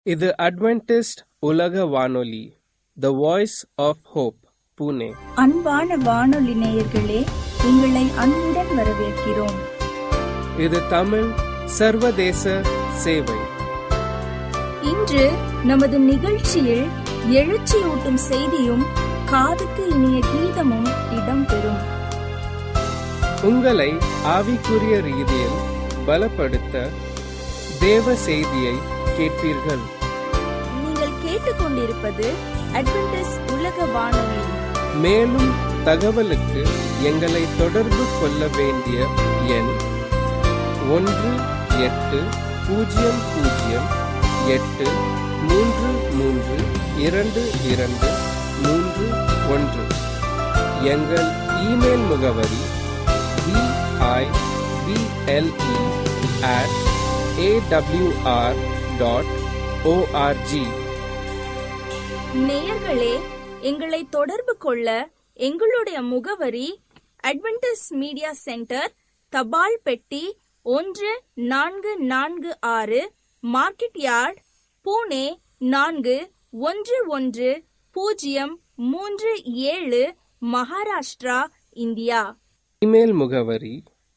இது அட்வென்டிஸ்ட் உலக வானொலி the voice of hope Pune அன்பான வானொலி நேயர்களே உங்களை அன்புடன் வரவேற்கிறோம் இது தமிழ் சர்வதேச சேவை இன்று நமது நிகழ்ச்சியில் எழுச்சியூட்டும் செய்தியும் காதுக்கு இனிய கீதமும் இடம்பெறும் உங்களை ஆவிக்குரிய ரீதியில் பலப்படுத்த தேவ செய்தியை கேட்பீர்கள் நீங்கள் கேட்டுக்கொண்டிருப்பது அட்வென்டிஸ் உலக வானொலி மேலும் தகவலுக்கு எங்களை தொடர்பு கொள்ள வேண்டிய எண் ஒன்று எட்டு பூஜ்ஜியம் பூஜ்ஜியம் எட்டு மூன்று மூன்று இரண்டு இரண்டு மூன்று ஒன்று எங்கள் இமெயில் முகவரி BIBLE at AWR dot ORG நேயர்களே எங்களை தொடர்பு கொள்ள எங்களுடைய முகவரி அட்வென்டிஸ் மீடியா சென்டர் தபால் பெட்டி ஒன்று நான்கு நான்கு ஆறு மார்க்கெட் யார்ட் பூனே நான்கு ஒன்று ஒன்று பூஜ்ஜியம் மூன்று ஏழு மகாராஷ்டிரா இந்தியா இமெயில் முகவரி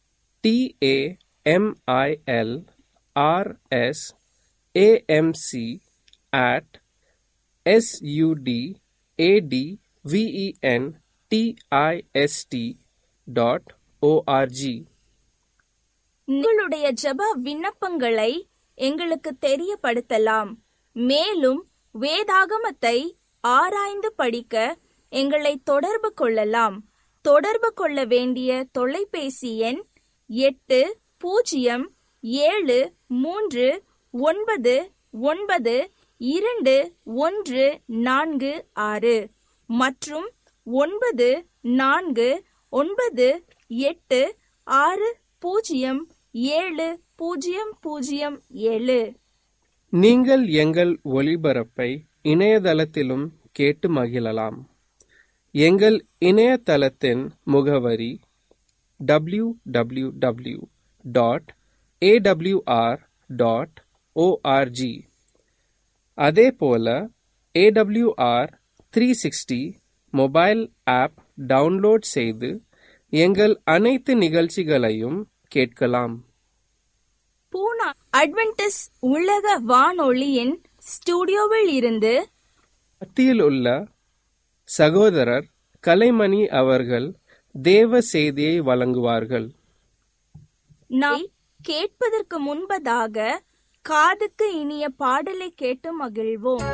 TAMIL RS AMC at SUD AT VEN TIST dot ORG உங்களுடைய ஜெப விண்ணப்பங்களை எங்களுக்கு தெரியப்படுத்தலாம் மேலும் வேதாகமத்தை ஆராய்ந்து படிக்க எங்களை தொடர்பு கொள்ளலாம் தொடர்பு கொள்ள வேண்டிய தொலைபேசி எண் எட்டு பூஜ்ஜியம் ஏழு மூன்று ஒன்பது ஒன்பது இரண்டு ஒன்று நான்கு ஆறு மற்றும் ஒன்பது நான்கு ஒன்பது எட்டு ஆறு பூஜ்ஜியம் ஏழு பூஜ்ஜியம் பூஜ்ஜியம் ஏழு நீங்கள் எங்கள் ஒளிபரப்பை இணையதளத்திலும் கேட்டு மகிழலாம் எங்கள் இணையதளத்தின் முகவரி W W W dot AWR dot ORG அதே போல AWR three sixty mobile app download செய்து எங்கள் அனைத்து நிகழ்ச்சிகளையும் கேட்கலாம் பூனா அட்வென்டிஸ் உலக வானொலியின் ஸ்டுடியோவில் இருந்து மத்தியில் உள்ள சகோதரர் கலைமணி அவர்கள் தேவ செய்தியை வழங்குவார்கள் நாம் கேட்பதற்கு முன்பதாக காதுக்கு இனிய பாடலை கேட்டு மகிழ்வோம்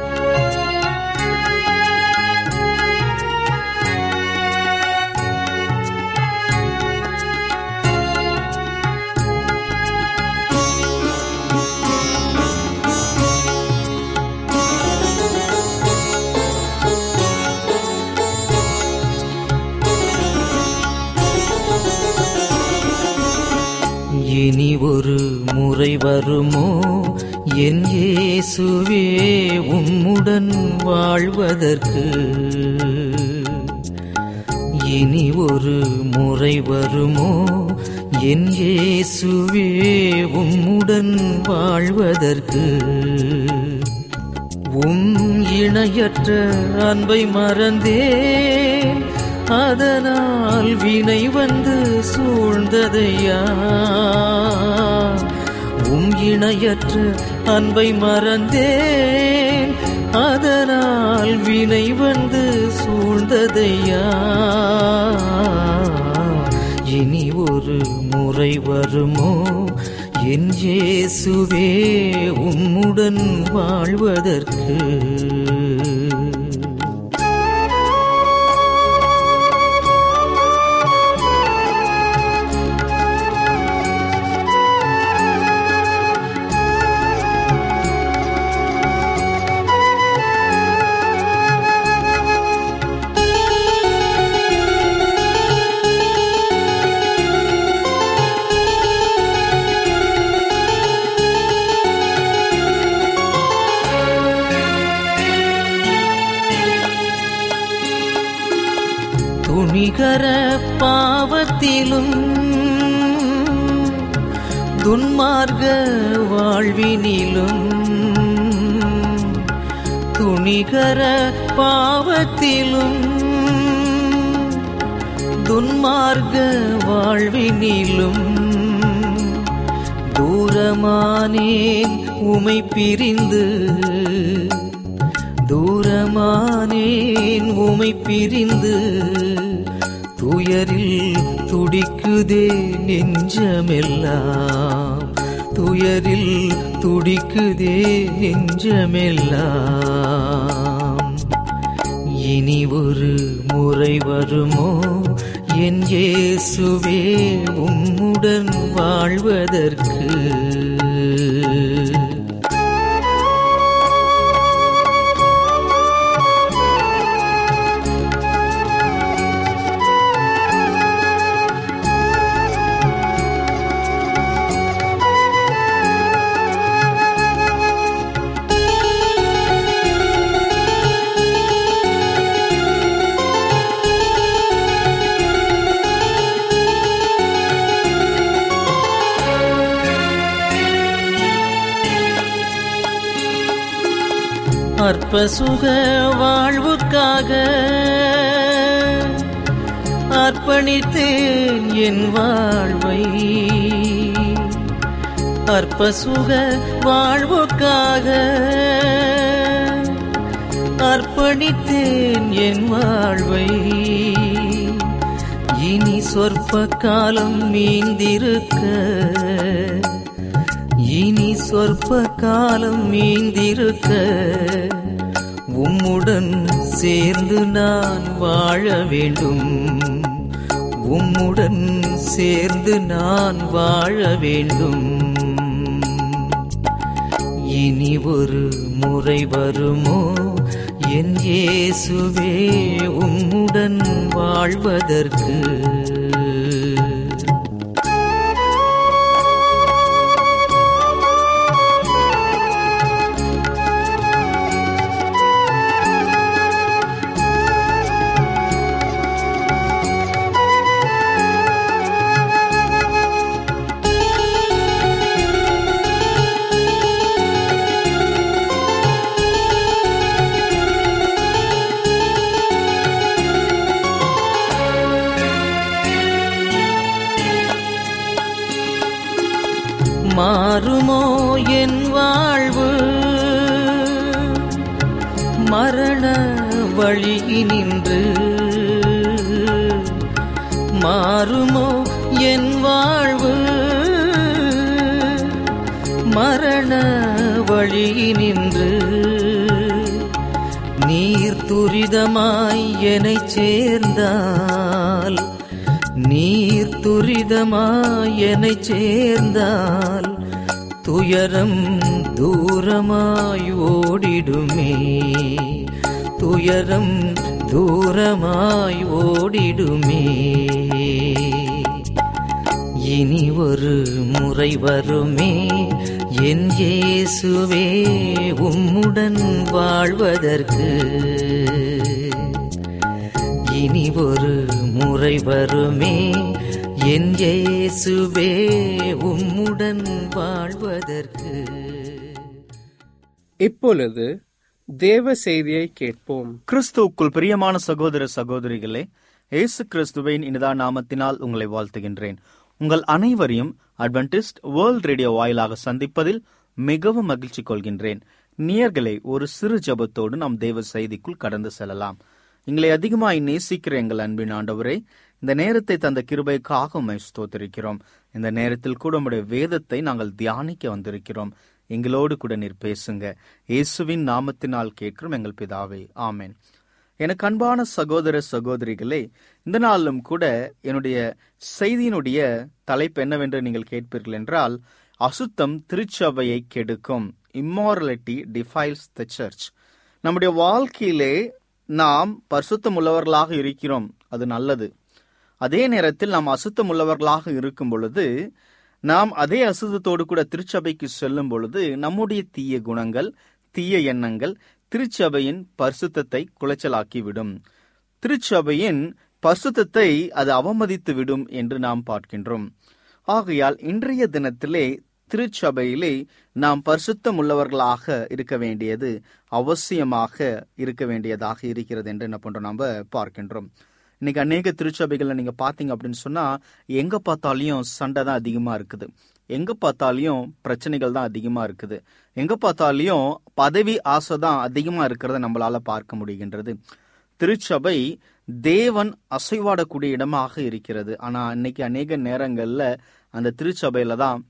இனி ஒரு முறை வருமோ என் இயேசுவே உம்முடன் வாழ்வதற்கு இனி ஒரு முறை வருமோ என் இயேசுவே உம்முடன் வாழ்வதற்கு உம் இணையற்ற அன்பை மறந்தேன் அதனால் வினை வந்து சூழ்ந்ததையா உம் இணையற்ற அன்பை மறந்தேன் அதனால் வினை வந்து சூழ்ந்ததையா இனி ஒரு முறை வருமோ என் இயேசுவே உம்முடன் வாழ்வதற்கு துணிகர பாவத்திலும் துன்மார்க்க வாழ்வினிலும் துணிகர பாவத்திலும் துன்மார்க்க வாழ்வினிலும் தூரமானேன் உமை பிரிந்து தூரமானேன் உமை பிரிந்து துயரில் துடிக்குதே நெஞ்சமெல்லாம் துயரில் துடிக்குதே நெஞ்சமெல்லாம் இனி ஒரு முறை வருமோ என் இயேசுவே உம்முடன் வாழ்வதற்கு அற்ப சுக வாழ்வுக்காக அர்ப்பணித்தேன் என் வாழ்வை அற்ப சுக வாழ்வுக்காக அர்ப்பணித்தேன் என் வாழ்வை இனி சொற்ப காலம் மீந்திருக்க இனி சொற்ப காலம் மீந்திருக்க உம்முடன் சேர்ந்து நான் வாழ வேண்டும் உம்முடன் சேர்ந்து நான் வாழ வேண்டும் இனி ஒரு முறை வருமோ என் இயேசுவே உம்முடன் வாழ்வதற்கு மாறுமோ என் வாழ்வு மரண வழியினின்று மாறுமோ என் வாழ்வு மரண வழியினின்று நீர் துரிதமாய் என்னைச் சேர்ந்தால் நீர் துரிதமாய் என்னைச் சேர்ந்தால் துயரம் தூரமாய் ஓடிடுமே துயரம் தூரமாய் ஓடிடுமே இனி ஒரு முறை வருமே என் இயேசுவே உம்முடன் வாழ்வதற்கு இனி ஒரு முறை வருமே என் இயேசுவே உம்முடன் வாழ்வதற்கு இப்பொழுது தேவ செய்தியை கேட்போம் கிறிஸ்துவுக்குள் பிரியமான சகோதர சகோதரிகளே இயேசு கிறிஸ்துவின் இனிதா நாமத்தினால் உங்களை வாழ்த்துகின்றேன் உங்கள் அனைவரையும் அட்வென்டிஸ்ட் வேர்ல்ட் ரேடியோ வாயிலாக சந்திப்பதில் மிகவும் மகிழ்ச்சி கொள்கின்றேன் நேயர்களே ஒரு சிறு ஜெபத்தோடு நாம் தேவ செய்திக்குள் கடந்து செல்லலாம் எங்களை அதிகமாய் நேசிக்கிற எங்கள் அன்பின் ஆண்டவரே இந்த நேரத்தை தந்த கிருபைக்காக உம்மை ஸ்தோத்திரிக்கிறோம் இந்த நேரத்தில் கூட உம்முடைய வேதத்தை நாங்கள் தியானிக்க வந்திருக்கிறோம் எங்களோடு கூட நீர் பேசுங்க இயேசுவின் நாமத்தினால் கேட்கிறோம் எங்கள் பிதாவே ஆமென் எனக்கு அன்பான சகோதர சகோதரிகளே இந்த நாளிலும் கூட என்னுடைய செய்தியினுடைய தலைப்பு என்னவென்று நீங்கள் கேட்பீர்கள் என்றால் அசுத்தம் திருச்சபையை கெடுக்கும் இம்மாரலிட்டி டிஃபைல்ஸ் த சர்ச் நம்முடைய வாழ்க்கையிலே நாம் பரிசுத்தம் உள்ளவர்களாக இருக்கிறோம் அது நல்லது அதே நேரத்தில் நாம் அசுத்தம் உள்ளவர்களாக இருக்கும் பொழுது நாம் அதே அசுத்தத்தோடு கூட திருச்சபைக்கு செல்லும் பொழுது நம்முடைய தீய குணங்கள் தீய எண்ணங்கள் திருச்சபையின் பரிசுத்தத்தை குலைச்சலாக்கிவிடும் திருச்சபையின் பரிசுத்தத்தை அது அவமதித்து விடும் என்று நாம் பார்க்கின்றோம் ஆகையால் இன்றைய தினத்திலே திருச்சபையிலே நாம் பரிசுத்தம் உள்ளவர்களாக இருக்க வேண்டியது அவசியமாக இருக்க வேண்டியதாக இருக்கிறது என்று என்ன பண்றோம் நம்ம பார்க்கின்றோம் இன்னைக்கு அநேக திருச்சபைகள்ல நீங்க பாத்தீங்க அப்படின்னு சொன்னா எங்க பார்த்தாலையும் சண்டை தான் அதிகமா இருக்குது எங்க பார்த்தாலையும் பிரச்சனைகள் தான் அதிகமா இருக்குது எங்க பார்த்தாலையும் பதவி ஆசை தான் அதிகமா இருக்கிறத நம்மளால பார்க்க முடிகின்றது திருச்சபை தேவன் அசைவாடக்கூடிய இடமாக இருக்கிறது ஆனா இன்னைக்கு அநேக நேரங்கள்ல அந்த திருச்சபையில தான்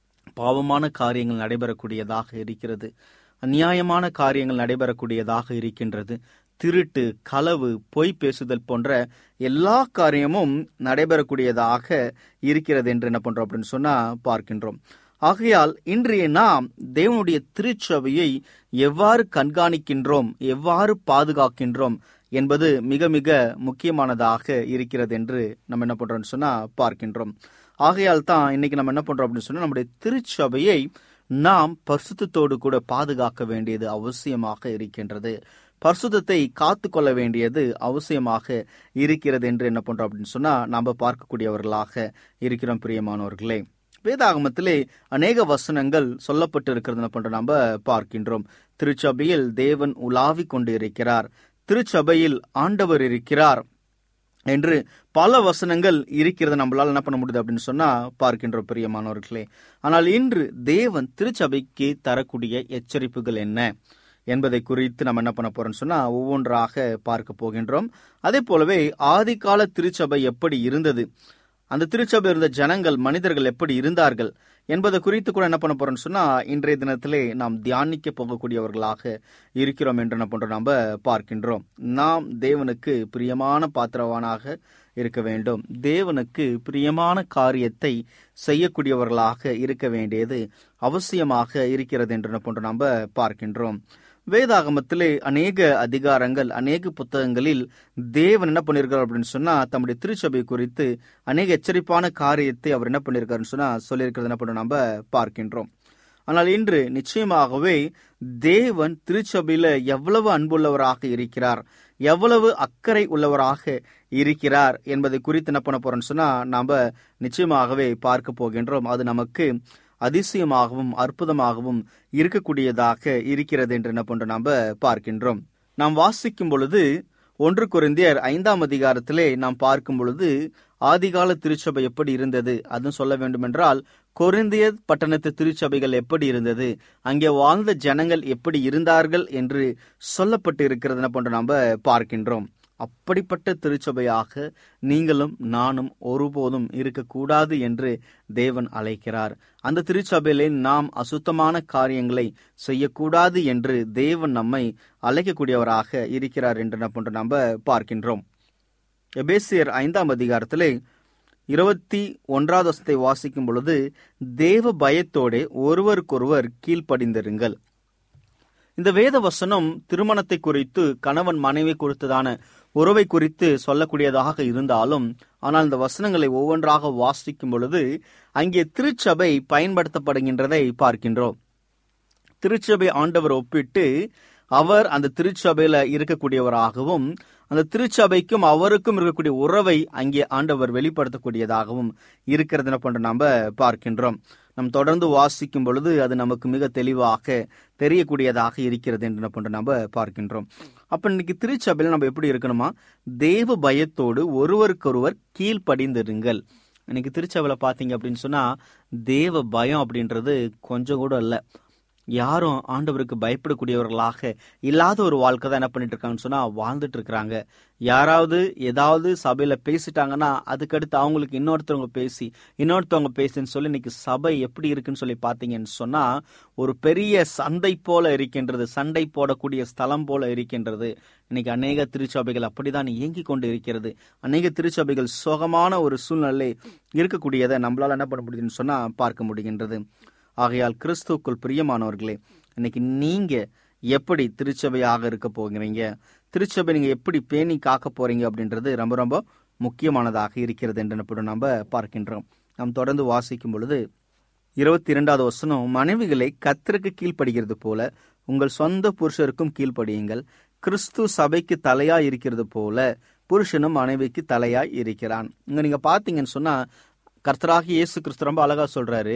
பாவமான காரியங்கள் நடைபெறக்கூடியதாக இருக்கிறது அநியாயமான காரியங்கள் நடைபெறக்கூடியதாக இருக்கின்றது திருட்டு களவு பொய் பேசுதல் போன்ற எல்லா காரியமும் நடைபெறக்கூடியதாக இருக்கிறது என்று என்ன பண்றோம் அப்படின்னு சொன்னா பார்க்கின்றோம் ஆகையால் இன்றைய நாம் தேவனுடைய திருச்சபையை எவ்வாறு கண்காணிக்கின்றோம் எவ்வாறு பாதுகாக்கின்றோம் என்பது மிக மிக முக்கியமானதாக இருக்கிறது என்று நம்ம என்ன பண்றோம்னு சொன்னா பார்க்கின்றோம் ஆகையால் தான் இன்னைக்கு நம்ம என்ன பண்றோம் அப்படின்னு சொன்னா நம்முடைய திருச்சபையை நாம் பரிசுத்தத்தோடு கூட பாதுகாக்க வேண்டியது அவசியமாக இருக்கின்றது பரிசுத்தத்தை காத்து கொள்ள வேண்டியது அவசியமாக இருக்கிறது என்று என்ன பண்றோம் அப்படின்னு சொன்னா நாம பார்க்கக்கூடியவர்களாக இருக்கிறோம் பிரியமானவர்களே வேதாகமத்திலே அநேக வசனங்கள் சொல்லப்பட்டு இருக்கிறது பண்ற நம்ம பார்க்கின்றோம் திருச்சபையில் தேவன் உலாவி கொண்டு இருக்கிறார் திருச்சபையில் ஆண்டவர் இருக்கிறார் என்று பல வசனங்கள் இருக்கிறத நம்மளால என்ன பண்ண முடியுது அப்படின்னு சொன்னா பார்க்கின்றோம் பிரியமானவர்களே ஆனால் இன்று தேவன் திருச்சபைக்கு தரக்கூடிய எச்சரிப்புகள் என்ன என்பதை குறித்து நம்ம என்ன பண்ண போறோம்னு சொன்னா ஒவ்வொன்றாக பார்க்க போகின்றோம் அதே போலவே ஆதிகால திருச்சபை எப்படி இருந்தது அந்த திருச்சபை இருந்த ஜனங்கள் மனிதர்கள் எப்படி இருந்தார்கள் என்பதை குறித்து கூட என்ன பண்ண போறோம்னு சொன்னா இன்றைய தினத்திலே நாம் தியானிக்க போகக்கூடியவர்களாக இருக்கிறோம் என்று என்ன பண்றோம் நம்ம பார்க்கின்றோம் நாம் தேவனுக்கு பிரியமான பாத்திரவானாக இருக்க வேண்டும் தேவனுக்கு பிரியமான காரியத்தை செய்யக்கூடியவர்களாக இருக்க வேண்டியது அவசியமாக இருக்கிறது என்று என்ன பண்றோம் நம்ம பார்க்கின்றோம் வேதாகமத்திலே அநேக அதிகாரங்கள் அநேக புத்தகங்களில் தேவன் என்ன பண்ணிருக்கார் அப்படின்னு சொன்னா தம்முடைய திருச்சபை குறித்து அநேக எச்சரிப்பான காரியத்தை அவர் என்ன பண்ணிருக்காருன்னு சொன்னா சொல்லியிருக்கிறது என்ன பண்ண நம்ம பார்க்கின்றோம் ஆனால் இன்று நிச்சயமாகவே தேவன் திருச்சபையில எவ்வளவு அன்புள்ளவராக இருக்கிறார் எவ்வளவு அக்கறை உள்ளவராக இருக்கிறார் என்பதை குறித்து என்ன பண்ண போறோம்னு சொன்னா நாம நிச்சயமாகவே பார்க்க போகின்றோம் அது நமக்கு அதிசயமாகவும் அற்புதமாகவும் இருக்கக்கூடியதாக இருக்கிறது என்று என்ன பண்றோம் நாம பார்க்கின்றோம் நாம் வாசிக்கும் பொழுது ஒன்று குறைந்தியர் ஐந்தாம் அதிகாரத்திலே நாம் பார்க்கும் பொழுது ஆதிகால திருச்சபை எப்படி இருந்தது அதுவும் சொல்ல வேண்டுமென்றால் கொரிந்திய பட்டணத்து திருச்சபைகள் எப்படி இருந்தது அங்கே வாழ்ந்த ஜனங்கள் எப்படி இருந்தார்கள் என்று சொல்லப்பட்டு இருக்கிறது போன்று நாம் பார்க்கின்றோம் அப்படிப்பட்ட திருச்சபையாக நீங்களும் நானும் ஒருபோதும் இருக்கக்கூடாது என்று தேவன் அழைக்கிறார் அந்த திருச்சபையிலே நாம் அசுத்தமான காரியங்களை செய்யக்கூடாது என்று தேவன் நம்மை அழைக்கக்கூடியவராக இருக்கிறார் என்று என்ன போன்று நாம் பார்க்கின்றோம் எபேசியர் ஐந்தாம் அதிகாரத்திலே இருபத்தி ஒன்றாவது வசத்தை வாசிக்கும் பொழுது தேவ பயத்தோடே ஒருவருக்கொருவர் கீழ்ப்படிந்திருங்கள் இந்த வேத வசனம் திருமணத்தை குறித்து கணவன் மனைவி குறித்ததான உறவை குறித்து சொல்லக்கூடியதாக இருந்தாலும் ஆனால் இந்த வசனங்களை ஒவ்வொன்றாக வாசிக்கும் பொழுது அங்கே திருச்சபை பயன்படுத்தப்படுகின்றதை பார்க்கின்றோம் திருச்சபை ஆண்டவர் ஒப்பிட்டு அவர் அந்த திருச்சபையில இருக்கக்கூடியவராகவும் அந்த திருச்சபைக்கும் அவருக்கும் இருக்கக்கூடிய உறவை அங்கே ஆண்டவர் வெளிப்படுத்தக்கூடியதாகவும் இருக்கிறது போன்ற நம்ம பார்க்கின்றோம் நம் தொடர்ந்து வாசிக்கும் பொழுது அது நமக்கு மிக தெளிவாக தெரியக்கூடியதாக இருக்கிறது என்று போன்று நம்ம பார்க்கின்றோம் அப்ப இன்னைக்கு திருச்சபையில நம்ம எப்படி இருக்கணுமா தேவ பயத்தோடு ஒருவருக்கொருவர் கீழ்ப்படிந்திருங்கள் இன்னைக்கு திருச்சபையில பாத்தீங்க அப்படின்னு சொன்னா தேவ பயம் அப்படின்றது கொஞ்சம் கூட இல்லை யாரும் ஆண்டவருக்கு பயப்படக்கூடியவர்களாக இல்லாத ஒரு வாழ்க்கை தான் என்ன பண்ணிட்டு இருக்காங்கன்னு சொன்னா வாழ்ந்துட்டு இருக்கிறாங்க யாராவது ஏதாவது சபையில பேசிட்டாங்கன்னா அதுக்கடுத்து அவங்களுக்கு இன்னொருத்தவங்க பேசி இன்னொருத்தவங்க பேசின்னு சொல்லி இன்னைக்கு சபை எப்படி இருக்குன்னு சொல்லி பாத்தீங்கன்னு சொன்னா ஒரு பெரிய சந்தை போல இருக்கின்றது சண்டை போடக்கூடிய ஸ்தலம் போல இருக்கின்றது இன்னைக்கு அநேக திருச்சபைகள் அப்படிதான் இயங்கி கொண்டு இருக்கிறது அநேக திருச்சபைகள் சோகமான ஒரு சூழ்நிலை இருக்கக்கூடியதை நம்மளால என்ன பண்ண முடியுதுன்னு சொன்னா பார்க்க முடிகின்றது ஆகையால் கிறிஸ்துக்குள் பிரியமானவர்களே இன்னைக்கு நீங்க எப்படி திருச்சபையாக இருக்க போகிறீங்க திருச்சபை நீங்க எப்படி பேணி காக்க போறீங்க அப்படின்றது ரொம்ப ரொம்ப முக்கியமானதாக இருக்கிறது என்று நம்ம பார்க்கின்றோம் நாம் தொடர்ந்து வாசிக்கும் பொழுது இருபத்தி இரண்டாவது வசனம் மனைவிகளை கத்திற்கு கீழ்ப்படுகிறது போல உங்கள் சொந்த புருஷருக்கும் கீழ்ப்படியுங்கள் கிறிஸ்து சபைக்கு தலையா இருக்கிறது போல புருஷனும் மனைவிக்கு தலையாய் இருக்கிறான் இங்க நீங்க பாத்தீங்கன்னு சொன்னா கர்த்தராகி இயேசு கிறிஸ்து ரொம்ப அழகா சொல்றாரு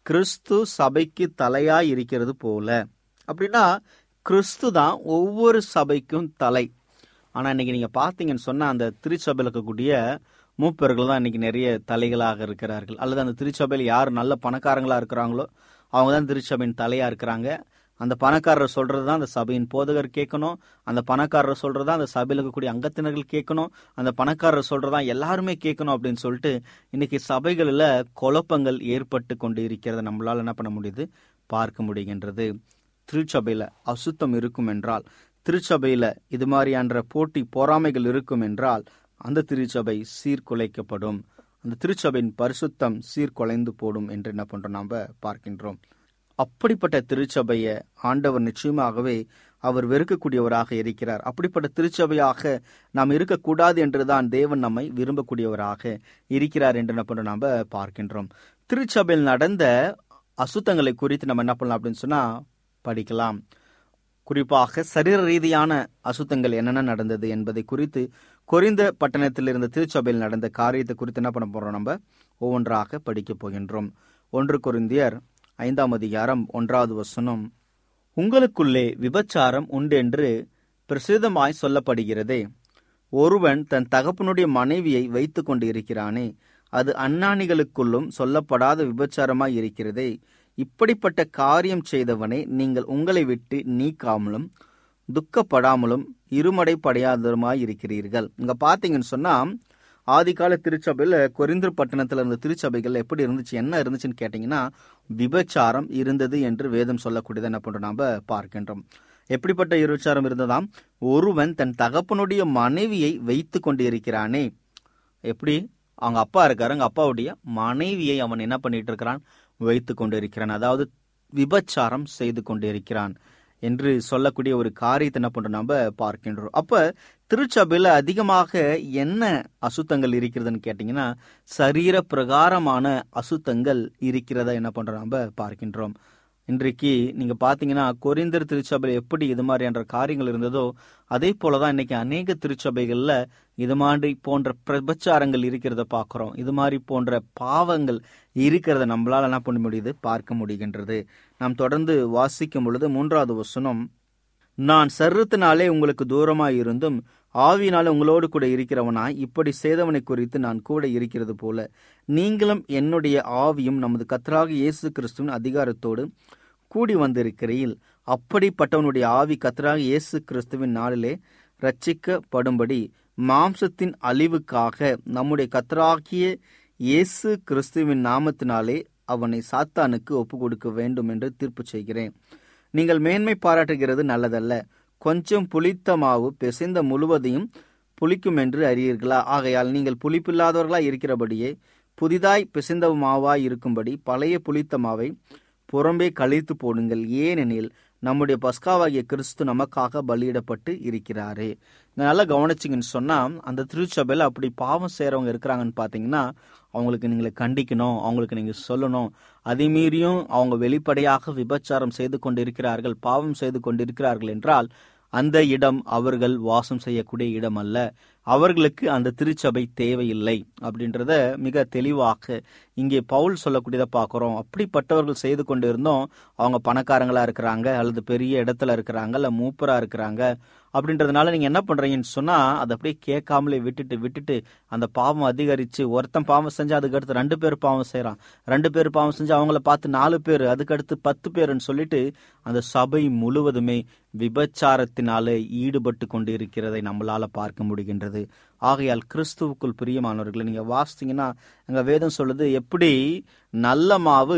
கிறிஸ்து சபைக்கு தலையாய் இருக்கிறது போல அப்படின்னா கிறிஸ்து தான் ஒவ்வொரு சபைக்கும் தலை ஆனா இன்னைக்கு நீங்க பாத்தீங்கன்னு சொன்னா அந்த திருச்சபையில் இருக்கக்கூடிய மூப்பர்கள் தான் இன்னைக்கு நிறைய தலைகளாக இருக்கிறார்கள் அல்லது அந்த திருச்சபையில் யார் நல்ல பணக்காரங்களா இருக்கிறாங்களோ அவங்க தான் திருச்சபையின் தலையா இருக்கிறாங்க அந்த பணக்காரர் சொல்றது தான் அந்த சபையின் போதகர் கேட்கணும் அந்த பணக்காரர் சொல்றது தான் அந்த சபையில் இருக்கக்கூடிய அங்கத்தினர்கள் கேட்கணும் அந்த பணக்காரர் சொல்றதான் எல்லாருமே கேட்கணும் அப்படின்னு சொல்லிட்டு இன்னைக்கு சபைகளில் குழப்பங்கள் ஏற்பட்டு கொண்டு இருக்கிறத நம்மளால என்ன பண்ண முடியுது பார்க்க முடிகின்றது திருச்சபையில அசுத்தம் இருக்கும் என்றால் திருச்சபையில இது மாதிரியான போட்டி பொறாமைகள் இருக்கும் என்றால் அந்த திருச்சபை சீர்குலைக்கப்படும் அந்த திருச்சபையின் பரிசுத்தம் சீர்குலைந்து போடும் என்று என்ன பண்றோம் நாம பார்க்கின்றோம் அப்படிப்பட்ட திருச்சபையை ஆண்டவர் நிச்சயமாகவே அவர் வெறுக்கக்கூடியவராக இருக்கிறார் அப்படிப்பட்ட திருச்சபையாக நாம் இருக்கக்கூடாது என்றுதான் தேவன் நம்மை விரும்பக்கூடியவராக இருக்கிறார் என்று என்ன பண்றோம் நாம பார்க்கின்றோம் திருச்சபையில் நடந்த அசுத்தங்களை குறித்து நம்ம என்ன பண்ணலாம் அப்படின்னு சொன்னா படிக்கலாம் குறிப்பாக சரீர ரீதியான அசுத்தங்கள் என்னென்ன நடந்தது என்பதை குறித்து கொரிந்த பட்டணத்தில் இருந்த திருச்சபையில் நடந்த காரியத்தை குறித்து என்ன பண்ண போறோம் நம்ம ஒவ்வொன்றாக படிக்க போகின்றோம் ஒன்று கொரிந்தியர் ஐந்தாம் அதிகாரம் ஒன்றாவது வசனம் உங்களுக்குள்ளே விபச்சாரம் உண்டென்று பிரசித்தமாய் சொல்லப்படுகிறதே ஒருவன் தன் தகப்பனுடைய மனைவியை வைத்துக் கொண்டு இருக்கிறானே அது அந்நாணிகளுக்குள்ளும் சொல்லப்படாத விபச்சாரமாய் இருக்கிறதே இப்படிப்பட்ட காரியம் செய்தவனை நீங்கள் உங்களை விட்டு நீக்காமலும் துக்கப்படாமலும் இருமடைப்படையாததுமாய் இருக்கிறீர்கள் இங்க பாத்தீங்கன்னு சொன்னா ஆதிகால திருச்சபையில் கொரிந்தர் பட்டணத்தில் இருந்த திருச்சபைகள் எப்படி இருந்துச்சு என்ன இருந்துச்சுன்னு கேட்டிங்கன்னா விபச்சாரம் இருந்தது என்று வேதம் சொல்லக்கூடியதை என்ன பண்றோம் நாம பார்க்கின்றோம் எப்படிப்பட்ட விபச்சாரம் இருந்ததாம் ஒருவன் தன் தகப்பனுடைய மனைவியை வைத்து கொண்டு இருக்கிறானே எப்படி அவங்க அப்பா இருக்காரு அவங்க அப்பாவுடைய மனைவியை அவன் என்ன பண்ணிட்டு இருக்கிறான் வைத்து கொண்டு இருக்கிறான் அதாவது விபச்சாரம் செய்து கொண்டு இருக்கிறான் என்று சொல்லக்கூடிய ஒரு காரியத்தை என்ன பண்றோம் நம்ம பார்க்கின்றோம் அப்ப திருச்சபையில அதிகமாக என்ன அசுத்தங்கள் இருக்கிறதுன்னு கேட்டீங்கன்னா சரீர பிரகாரமான அசுத்தங்கள் இருக்கிறதா என்ன பண்றோம் நம்ம பார்க்கின்றோம் இன்றைக்கு நீங்க பாத்தீங்கன்னா கொரிந்தர் திருச்சபையில் எப்படி இது மாதிரியான காரியங்கள் இருந்ததோ அதே போலதான் இன்னைக்கு அநேக திருச்சபைகள்ல இது மாதிரி போன்ற பிரபச்சாரங்கள் இருக்கிறத பார்க்கிறோம் இது மாதிரி போன்ற பாவங்கள் இருக்கிறத நம்மளால என்ன பண்ண முடியுது பார்க்க முடிகின்றது நாம் தொடர்ந்து வாசிக்கும் பொழுது மூன்றாவது வசனம் நான் சர்வத்தினாலே உங்களுக்கு தூரமாய் இருந்தும் ஆவியினால உங்களோடு கூட இருக்கிறவனாய் இப்படி செய்தவனை குறித்து நான் கூட இருக்கிறது போல நீங்களும் என்னுடைய ஆவியும் நமது கத்தராக இயேசு கிறிஸ்துவின் அதிகாரத்தோடு கூடி வந்திருக்கிறீர்கள் அப்படிப்பட்டவனுடைய ஆவி கத்தராக இயேசு கிறிஸ்துவின் நாளிலே ரட்சிக்கப்படும்படி மாம்சத்தின் அழிவுக்காக நம்முடைய கத்தராகிய இயேசு கிறிஸ்துவின் நாமத்தினாலே அவனை சாத்தானுக்கு ஒப்பு கொடுக்க வேண்டும் என்று தீர்ப்பு செய்கிறேன் நீங்கள் மேன்மை பாராட்டுகிறது நல்லதல்ல கொஞ்சம் புளித்த மாவு பிசைந்த முழுவதையும் புளிக்கும் என்று அறியீர்களா ஆகையால் நீங்கள் புளிப்பில்லாதவர்களா இருக்கிறபடியே புதிதாய் பிசைந்த மாவாய் இருக்கும்படி பழைய புளித்த மாவை புறம்பே கழித்து போடுங்கள் ஏனெனில் நம்முடைய பஸ்காவாகிய கிறிஸ்து நமக்காக பலியிடப்பட்டு இருக்கிறாரு நல்லா கவனிச்சிங்கன்னு சொன்னா அந்த திருச்சபையில் அப்படி பாவம் செய்யறவங்க இருக்கிறாங்கன்னு பாத்தீங்கன்னா அவங்களுக்கு நீங்களை கண்டிக்கணும் அவங்களுக்கு நீங்க சொல்லணும் அதே மீறியும் அவங்க வெளிப்படையாக விபச்சாரம் செய்து கொண்டிருக்கிறார்கள் பாவம் செய்து கொண்டிருக்கிறார்கள் என்றால் அந்த இடம் அவர்கள் வாசம் செய்யக்கூடிய இடம் அல்ல அவர்களுக்கு அந்த திருச்சபை தேவையில்லை அப்படின்றத மிக தெளிவாக இங்கே பவுல் சொல்லக்கூடியதை பார்க்குறோம் அப்படிப்பட்டவர்கள் செய்து கொண்டு இருந்தோம் அவங்க பணக்காரங்களா இருக்கிறாங்க அல்லது பெரிய இடத்துல இருக்கிறாங்க அல்ல மூப்பரா இருக்கிறாங்க அப்படின்றதுனால நீங்க என்ன பண்றீங்கன்னு சொன்னா அதை அப்படியே கேட்காமலே விட்டுட்டு விட்டுட்டு அந்த பாவம் அதிகரிச்சு ஒருத்தன் பாவம் செஞ்சா அதுக்கு அடுத்து ரெண்டு பேர் பாவம் செய்யறான் ரெண்டு பேர் பாவம் செஞ்சு அவங்கள பார்த்து நாலு பேர் அதுக்கு அடுத்து பத்து பேருன்னு சொல்லிட்டு அந்த சபை முழுவதுமே விபச்சாரத்தினாலே ஈடுபட்டு கொண்டு இருக்கிறதை நம்மளால பார்க்க முடிகின்றது ஆகையால் கிறிஸ்துவுக்குள் பிரியமானவர்களை நீங்க வாசித்தீங்கன்னா எங்க வேதம் சொல்லுது எப்படி நல்ல மாவு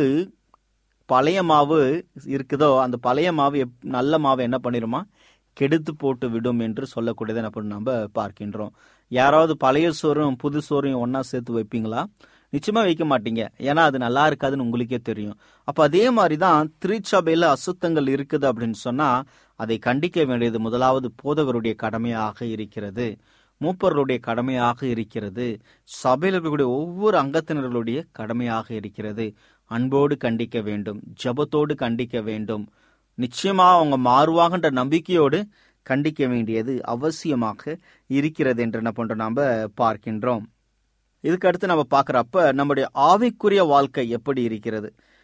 பழைய மாவு இருக்குதோ அந்த பழைய மாவு எப்- நல்ல மாவு என்ன பண்ணிருமா கெடுத்து போட்டு விடும் என்று சொல்லக்கூடியதை என்ன பண்ண நம்ம பார்க்கின்றோம் யாராவது பழைய சோறும் புது சோறையும் ஒண்ணா சேர்த்து வைப்பீங்களா நிச்சயமா வைக்க மாட்டீங்க ஏன்னா அது நல்லா இருக்காதுன்னு உங்களுக்கே தெரியும் அப்ப அதே மாதிரிதான் திருச்சபையில அசுத்தங்கள் இருக்குது அப்படின்னு சொன்னா அதை கண்டிக்க வேண்டியது முதலாவது போதகருடைய கடமையாக இருக்கிறது மூப்பர்களுடைய கடமையாக இருக்கிறது சபையில் இருக்கக்கூடிய ஒவ்வொரு அங்கத்தினர்களுடைய கடமையாக இருக்கிறது அன்போடு கண்டிக்க வேண்டும் ஜெபத்தோடு கண்டிக்க வேண்டும் நிச்சயமா அவங்க மாறுவாங்கன்ற நம்பிக்கையோடு கண்டிக்க வேண்டியது அவசியமாக இருக்கிறது என்று என்ன பண்றோம் நாம பார்க்கின்றோம் இதுக்கு அடுத்து நம்ம பார்க்கறப்ப நம்முடைய ஆவிக்குரிய வாழ்க்கை எப்படி இருக்கிறது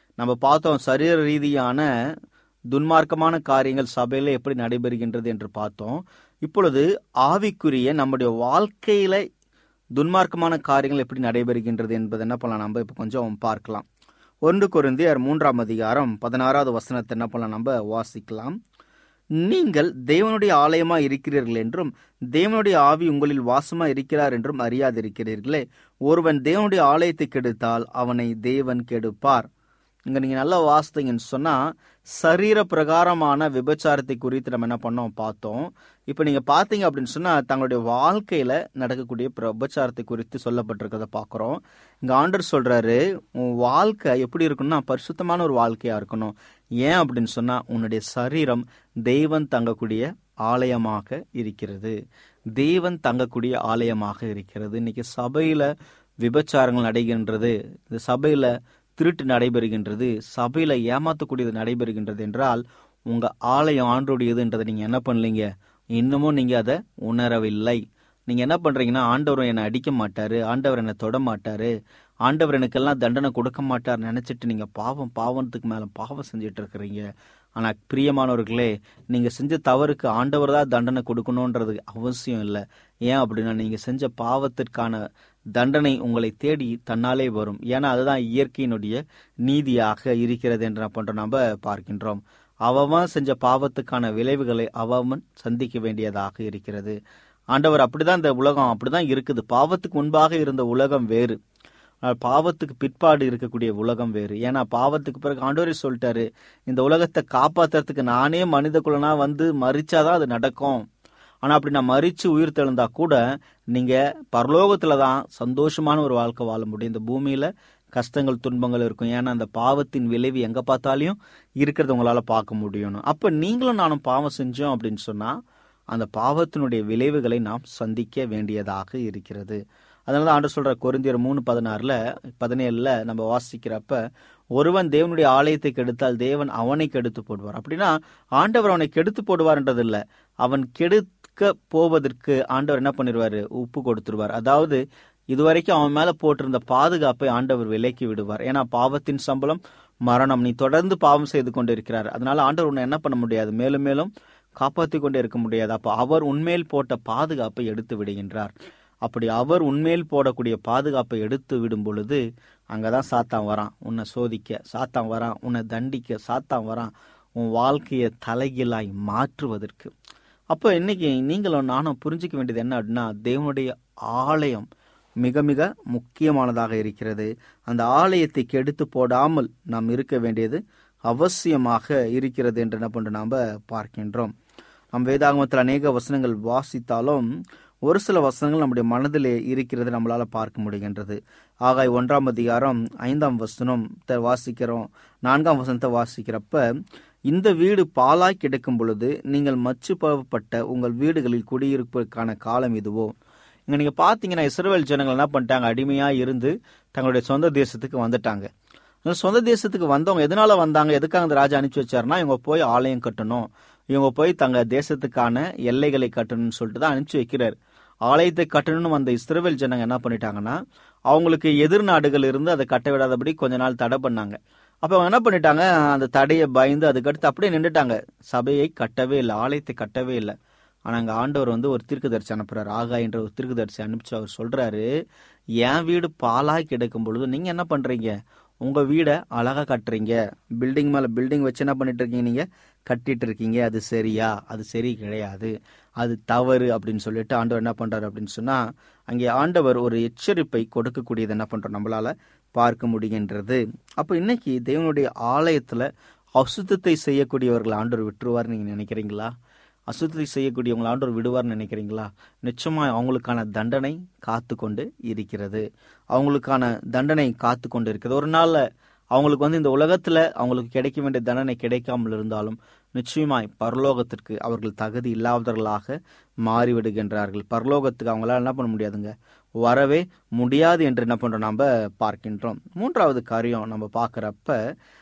நம்ம பார்த்தோம் சரீர ரீதியான துன்மார்க்கமான காரியங்கள் சபையில எப்படி நடைபெறுகின்றது என்று பார்த்தோம் இப்பொழுது ஆவிக்குரிய நம்முடைய வாழ்க்கையில துன்மார்க்கமான காரியங்கள் எப்படி நடைபெறுகின்றது என்பது என்ன பண்ணலாம் நம்ம இப்போ கொஞ்சம் பார்க்கலாம் ஒன்று குருந்தியர் மூன்றாம் அதிகாரம் பதினாறாவது வசனத்தை என்ன பண்ணலாம் நம்ம வாசிக்கலாம் நீங்கள் தேவனுடைய ஆலயமா இருக்கிறீர்கள் என்றும் தேவனுடைய ஆவி உங்களில் வாசமா இருக்கிறார் என்றும் அறியாதிருக்கிறீர்களே ஒருவன் தேவனுடைய ஆலயத்தை கெடுத்தால் அவனை தேவன் கெடுப்பார் இங்க நீங்க நல்லா வாசித்தீங்கன்னு சொன்னா சரீர பிரகாரமான விபச்சாரத்தை குறித்து நம்ம என்ன பண்ணோம் பார்த்தோம் இப்போ நீங்க பாத்தீங்க அப்படின்னு சொன்னா தங்களுடைய வாழ்க்கையில நடக்கக்கூடிய பிர- விபச்சாரத்தை குறித்து சொல்லப்பட்டிருக்கிறத பார்க்குறோம் இங்க ஆண்டர் சொல்றாரு உன் வாழ்க்கை எப்படி இருக்கணும்னா பரிசுத்தமான ஒரு வாழ்க்கையா இருக்கணும் ஏன் அப்படின்னு சொன்னா உன்னுடைய சரீரம் தெய்வன் தங்கக்கூடிய ஆலயமாக இருக்கிறது தேவன் தங்கக்கூடிய ஆலயமாக இருக்கிறது இன்னைக்கு சபையில விபச்சாரங்கள் நடைகின்றது இந்த சபையில திருட்டு நடைபெறுகின்றது சபையில ஏமாத்தக்கூடியது நடைபெறுகின்றது என்றால் உங்க ஆலயம் ஆண்டோடையதுன்றதை நீங்க என்ன பண்ணலீங்க இன்னமும் நீங்க அதை உணரவில்லை நீங்க என்ன பண்றீங்கன்னா ஆண்டவர் என்னை அடிக்க மாட்டாரு ஆண்டவர் என்னை தொட மாட்டாரு ஆண்டவர் எனக்கெல்லாம் தண்டனை கொடுக்க மாட்டார் நினைச்சிட்டு நீங்க பாவம் பாவத்துக்கு மேல பாவம் செஞ்சுட்டு இருக்கிறீங்க ஆனா பிரியமானவர்களே நீங்க செஞ்ச தவறுக்கு ஆண்டவர் தான் தண்டனை கொடுக்கணுன்றது அவசியம் இல்லை ஏன் அப்படின்னா நீங்க செஞ்ச பாவத்திற்கான தண்டனை உங்களை தேடி தன்னாலே வரும் ஏன்னா அதுதான் இயற்கையினுடைய நீதியாக இருக்கிறது என்று என்ன பண்றோம் நம்ம பார்க்கின்றோம் அவன் செஞ்ச பாவத்துக்கான விளைவுகளை அவன் சந்திக்க வேண்டியதாக இருக்கிறது ஆண்டவர் அப்படிதான் இந்த உலகம் அப்படிதான் இருக்குது பாவத்துக்கு முன்பாக இருந்த உலகம் வேறு ஆனால் பாவத்துக்கு பிற்பாடு இருக்கக்கூடிய உலகம் வேறு ஏன்னா பாவத்துக்கு பிறகு ஆண்டவரே சொல்லிட்டாரு இந்த உலகத்தை காப்பாத்துறதுக்கு நானே மனித குலனா வந்து மறிச்சாதான் அது நடக்கும் ஆனா அப்படி நான் மறிச்சு உயிர் தெழுந்தா கூட நீங்க பரலோகத்துல தான் சந்தோஷமான ஒரு வாழ்க்கை வாழ முடியும் இந்த பூமியில கஷ்டங்கள் துன்பங்கள் இருக்கும் ஏன்னா அந்த பாவத்தின் விளைவு எங்க பார்த்தாலையும் இருக்கிறத உங்களால பார்க்க முடியும் அப்ப நீங்களும் நானும் பாவம் செஞ்சோம் அப்படின்னு சொன்னா அந்த பாவத்தினுடைய விளைவுகளை நாம் சந்திக்க வேண்டியதாக இருக்கிறது அதனால தான் ஆண்டு சொல்ற கொரிந்தியர் மூணு பதினாறுல பதினேழுல நம்ம வாசிக்கிறப்ப ஒருவன் தேவனுடைய ஆலயத்தை கெடுத்தால் தேவன் அவனை கெடுத்து போடுவார் அப்படின்னா ஆண்டவர் அவனை கெடுத்து போடுவார்ன்றது இல்ல அவன் கெடுக்க போவதற்கு ஆண்டவர் என்ன பண்ணிடுவாரு உப்பு கொடுத்துருவார் அதாவது இதுவரைக்கும் அவன் மேல போட்டிருந்த பாதுகாப்பை ஆண்டவர் விலக்கி விடுவார் ஏன்னா பாவத்தின் சம்பளம் மரணம் நீ தொடர்ந்து பாவம் செய்து கொண்டிருக்கிறார் அதனால ஆண்டவர் உன்னை என்ன பண்ண முடியாது மேலும் மேலும் காப்பாற்றி கொண்டே இருக்க முடியாது அப்ப அவர் உண்மையில் போட்ட பாதுகாப்பை எடுத்து விடுகின்றார் அப்படி அவர் உண்மையில் போடக்கூடிய பாதுகாப்பை எடுத்து விடும் பொழுது அங்கதான் சாத்தான் வரான் உன்னை சோதிக்க சாத்தான் வரான் உன்னை தண்டிக்க சாத்தான் வரான் உன் வாழ்க்கையை தலைகீழாய் மாற்றுவதற்கு அப்போ இன்னைக்கு நீங்களும் நானும் புரிஞ்சுக்க வேண்டியது என்ன அப்படின்னா தேவனுடைய ஆலயம் மிக மிக முக்கியமானதாக இருக்கிறது அந்த ஆலயத்தை கெடுத்து போடாமல் நாம் இருக்க வேண்டியது அவசியமாக இருக்கிறது என்று என்ன பண்றோம் நாம பார்க்கின்றோம் நம் வேதாகமத்தில் அநேக வசனங்கள் வாசித்தாலும் ஒரு சில வசனங்கள் நம்முடைய மனதிலே இருக்கிறது நம்மளால பார்க்க முடிகின்றது ஆகாய் ஒன்றாம் அதிகாரம் ஐந்தாம் வசனம் த- வாசிக்கிறோம் நான்காம் வசனத்தை வாசிக்கிறப்ப இந்த வீடு பாலாய் கிடக்கும் பொழுது நீங்கள் மச்சு பட்ட உங்கள் வீடுகளில் குடியிருப்பதற்கான காலம் இதுவோ இங்க நீங்க பாத்தீங்கன்னா இஸ்ரவேல் ஜனங்கள் என்ன பண்ணிட்டாங்க அடிமையா இருந்து தங்களுடைய சொந்த தேசத்துக்கு வந்துட்டாங்க அந்த சொந்த தேசத்துக்கு வந்தவங்க எதனால வந்தாங்க எதுக்காக அந்த ராஜா அனுப்பிச்சு வச்சாருன்னா இவங்க போய் ஆலயம் கட்டணும் இவங்க போய் தங்க தேசத்துக்கான எல்லைகளை கட்டணும்னு சொல்லிட்டு தான் அனுப்பிச்சு வைக்கிறார் ஆலயத்தை கட்டணும்னு வந்த இஸ்ரவேல் ஜனங்க என்ன பண்ணிட்டாங்கன்னா அவங்களுக்கு எதிர் நாடுகள் இருந்து அதை கட்ட விடாதபடி கொஞ்ச நாள் தடை பண்ணாங்க அப்ப அவங்க என்ன பண்ணிட்டாங்க அந்த தடையை பயந்து அதுக்கடுத்து அப்படியே நின்றுட்டாங்க சபையை கட்டவே இல்லை ஆலயத்தை கட்டவே இல்லை ஆனா அங்க ஆண்டவர் வந்து ஒரு தீர்க்கதரிசி அனுப்புறாரு ஆகா என்ற ஒரு தீர்க்கதரிசி அனுப்பிச்சு அவர் சொல்றாரு என் வீடு பாலாய் கிடக்கும் பொழுது நீங்க என்ன பண்றீங்க உங்க வீடை அழகா கட்டுறீங்க பில்டிங் மேல பில்டிங் வச்சு என்ன பண்ணிட்டு இருக்கீங்க நீங்க கட்டிட்டு இருக்கீங்க அது சரியா அது சரி கிடையாது அது தவறு அப்படின்னு சொல்லிட்டு ஆண்டவர் என்ன பண்றாரு அப்படின்னு சொன்னா அங்கே ஆண்டவர் ஒரு எச்சரிப்பை கொடுக்கக்கூடியது என்ன பண்றோம் நம்மளால பார்க்க முடிகின்றது அப்ப இன்னைக்கு தேவனுடைய ஆலயத்துல அசுத்தத்தை செய்யக்கூடியவர்கள் ஆண்டவர் விட்டுருவார் நீங்க நினைக்கிறீங்களா அசுத்தத்தை செய்யக்கூடியவங்களை ஆண்டவர் விடுவார்னு நினைக்கிறீங்களா நிச்சயமா அவங்களுக்கான தண்டனை காத்து கொண்டு இருக்கிறது அவங்களுக்கான தண்டனை காத்து கொண்டு இருக்கிறது ஒரு நாள்ல அவங்களுக்கு வந்து இந்த உலகத்துல அவங்களுக்கு கிடைக்க வேண்டிய தண்டனை கிடைக்காமல் இருந்தாலும் நிச்சயமாய் பரலோகத்திற்கு அவர்கள் தகுதி இல்லாதவர்களாக மாறிவிடுகின்றார்கள் பரலோகத்துக்கு அவங்களால என்ன பண்ண முடியாதுங்க வரவே முடியாது என்று என்ன பண்றோம் நாம பார்க்கின்றோம் மூன்றாவது காரியம் நம்ம பார்க்கறப்ப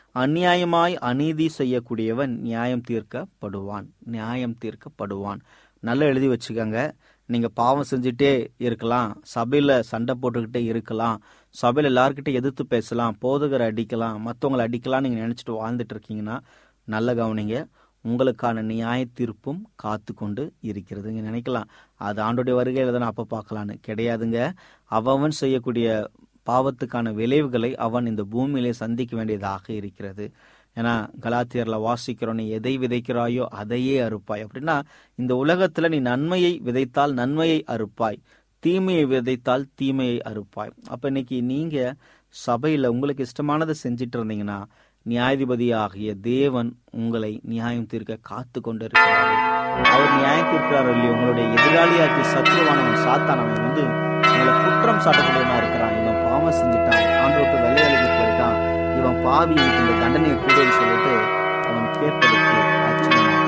அநியாயமாய் அநீதி செய்யக்கூடியவன் நியாயம் தீர்க்கப்படுவான் நியாயம் தீர்க்கப்படுவான் நல்லா எழுதி வச்சுக்கோங்க நீங்க பாவம் செஞ்சுட்டே இருக்கலாம் சபையில சண்டை போட்டுக்கிட்டே இருக்கலாம் சபையில எல்லார்கிட்ட எதிர்த்து பேசலாம் போதகரை அடிக்கலாம் மற்றவங்களை அடிக்கலாம் நீங்க நினைச்சிட்டு வாழ்ந்துட்டு இருக்கீங்கன்னா நல்ல கவனிங்க உங்களுக்கான நியாய தீர்ப்பும் காத்து கொண்டு இருக்கிறது நீங்க நினைக்கலாம் அது ஆண்டோடைய வருகையில தான் அப்ப பார்க்கலான்னு கிடையாதுங்க அவன் செய்யக்கூடிய பாவத்துக்கான விளைவுகளை அவன் இந்த பூமியிலே சந்திக்க வேண்டியதாக இருக்கிறது ஏன்னா கலாத்தியர்ல வாசிக்கிறோம் நீ எதை விதைக்கிறாயோ அதையே அறுப்பாய் அப்படின்னா இந்த உலகத்துல நீ நன்மையை விதைத்தால் நன்மையை அறுப்பாய் தீமையை விதைத்தால் தீமையை அறுப்பாய் அப்ப இன்னைக்கு நீங்க சபையில உங்களுக்கு இஷ்டமானதை செஞ்சிட்டு இருந்தீங்கன்னா நியாயாதிபதி ஆகிய தேவன் உங்களை நியாயம் தீர்க்க காத்து கொண்டிருக்கிறார் அவர் நியாயம் தீர்க்கிறார் இல்லையோ உங்களுடைய எதிராளியாக்கிய சத்ருவானவன் சாத்தானவன் வந்து உங்களை குற்றம் சாட்டக்கூடியவனா இருக்கிறான் இவன் பாவம் செஞ்சுட்டான் ஆண்டோட்டு வெள்ளையழுகி போயிட்டான் இவன் பாவி எனக்கு இந்த தண்டனையை கூடுன்னு சொல்லிட்டு அவன் கேட்பதற்கு ஆச்சரியமாக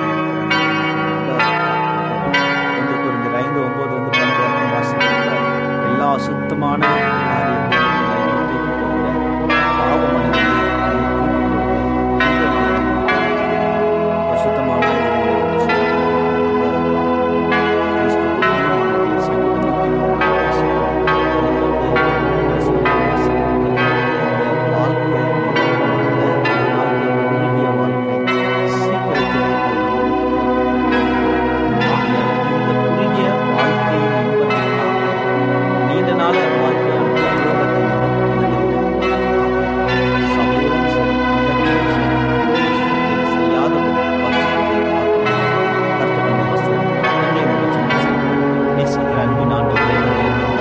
இருக்கிறான். ஒன்று குறிஞ்சர் ஐந்து ஒன்பது வந்து பன்னெண்டு வரைக்கும் வாசிக்கிறீங்க. எல்லா சுத்தமான காரியத்தையும் உங்களை தூக்கி போடுங்க. பாவ மனிதனை அதை தூக்கி போடுங்க. இந்த மனிதனை பரிசுத்தமான இருங்கள் என்று சொல்லப்படுகிறது. கிறிஸ்துவுக்கு பிரியமானவர்களே, சங்கீதம் நூத்தி மூணு வாசிக்கிறோம். ஒன்றிலிருந்து கடைசி வரைக்கும் வாசிக்கிறோம். இந்த வாழ்க்கை நிரந்தரமல்ல. இந்த வாழ்க்கை குறுகிய வாழ்க்கை. சீக்கிரத்திலே அது ஆகையால் இந்த குறுகிய வாழ்க்கையின் இன்பத்திற்காக நீண்ட நாள வாழ்க்கையான பரலோகத்தை நீங்கள் இழந்துவிடக்கூடாது. சபையிலும் சரி, இல்லத்திலும் சரி, பரிசுத்தத்தை செய்யாதபடி பரிசுத்தத்தை காத்துக்கொள்ளுங்கள். கர்த்தர் நம்மை ஆசீர்வதிப்பார். கண்களை மூடி ஜெபம் செய்வோம். நேசிக்கிற அன்பின் ஆண்டவரே, இந்த நேரத்தில்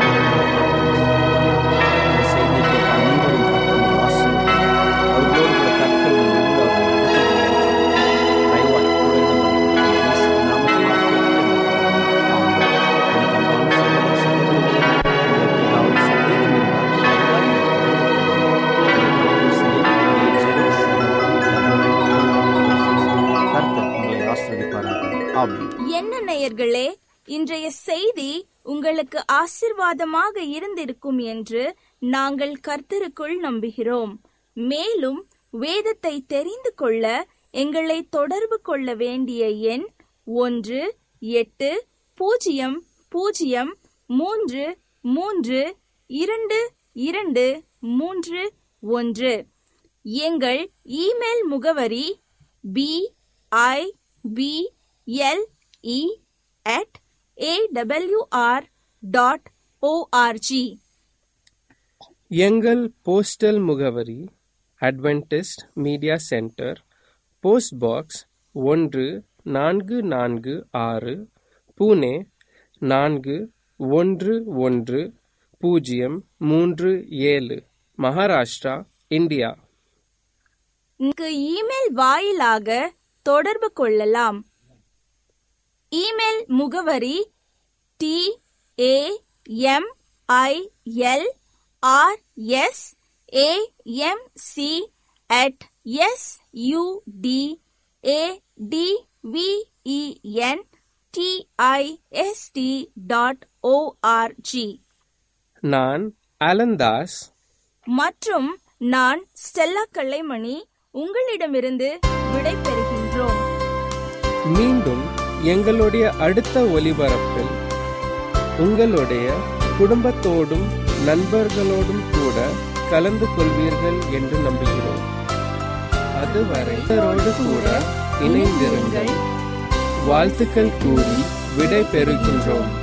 இந்த செய்தியை கேட்ட அனைவரும் கர்த்தரை ஆசீர்வதிப்பார். அவர்களோடு கூட கர்த்தர் நீர் இருந்து அவர்களை நடத்துகிறார் என்று தயவாய் கூட இருந்தவர்கள் இயேசுவின் நாமத்தினால் கேட்கிறேன். ஆமென். எனக்கு அன்பான சகோதர சகோதரிகளே, உங்களுக்கு ஏதாவது சந்தேகம் இருந்தால் தயவாய் என்னை தொடர்பு கொள்ளுங்கள். என்னை தொடர்பு செய்ய 807 கர்த்தர் உங்களை ஆசீர்வதிப்பாராக. ஆமென். என்ன நேயர்களே இன்றைய செய்தி உங்களுக்கு ஆசிர்வாதமாக இருந்திருக்கும் என்று நாங்கள் கர்த்தருக்குள் நம்புகிறோம் மேலும் வேதத்தை தெரிந்து கொள்ள எங்களை தொடர்பு கொள்ள வேண்டிய எண் ஒன்று எட்டு பூஜ்ஜியம் பூஜ்ஜியம் மூன்று மூன்று இரண்டு இரண்டு மூன்று ஒன்று எங்கள் இமெயில் முகவரி B I B L E at AWR dot ORG எங்கள் போஸ்டல் முகவரி Adventist media centre post box ஒன்று நான்கு நான்கு ஆறு புனே நான்கு ஒன்று ஒன்று பூஜ்ஜியம் மூன்று ஏழு மகாராஷ்டிரா இந்தியா இங்கு இமெயில் வாயிலாக தொடர்பு கொள்ளலாம் இமெயில் முகவரி T A M I L R S A M C at S U D A T V E N T I S T dot ORG நான் அலந்தாஸ் மற்றும் நான் ஸ்டெல்லா கல்லைமணி உங்களிடமிருந்து விடை பெறுகின்றோம் மீண்டும் எங்களுடைய அடுத்த ஒலிபரப்பில் உங்களுடைய குடும்பத்தோடும் நண்பர்களோடும் கூட கலந்து கொள்வீர்கள் என்று நம்புகிறோம் அதுவரை இவரோடு கூட இணைந்திருங்கள் வாழ்த்துக்கள் கூறி விடை பெறுகின்றோம்